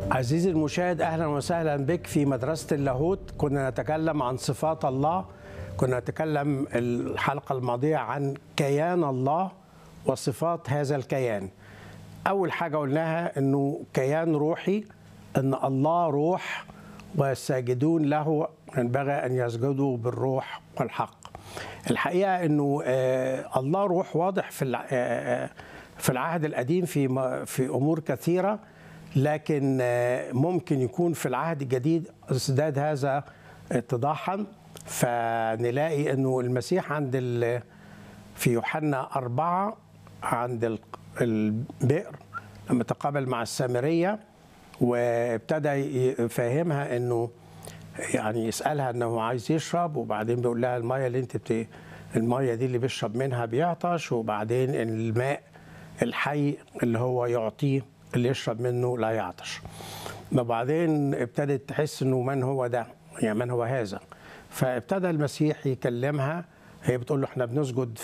عزيزي المشاهد اهلا وسهلا بك في مدرسه اللاهوت كنا نتكلم عن صفات الله كنا نتكلم الحلقه الماضيه عن كيان الله وصفات هذا الكيان اول حاجه قلناها انه كيان روحي ان الله روح والساجدون له ينبغي ان يسجدوا بالروح والحق الحقيقه انه آه الله روح واضح في آه في العهد القديم في في امور كثيره لكن ممكن يكون في العهد الجديد ازداد هذا اتضاحا فنلاقي انه المسيح عند في يوحنا أربعة عند البئر لما تقابل مع السامرية وابتدى يفهمها انه يعني يسألها انه عايز يشرب وبعدين بيقول لها المية اللي انت بت... المية دي اللي بيشرب منها بيعطش وبعدين الماء الحي اللي هو يعطيه اللي يشرب منه لا يعطش وبعدين ابتدت تحس انه من هو ده يعني من هو هذا فابتدى المسيح يكلمها هي بتقول له احنا بنسجد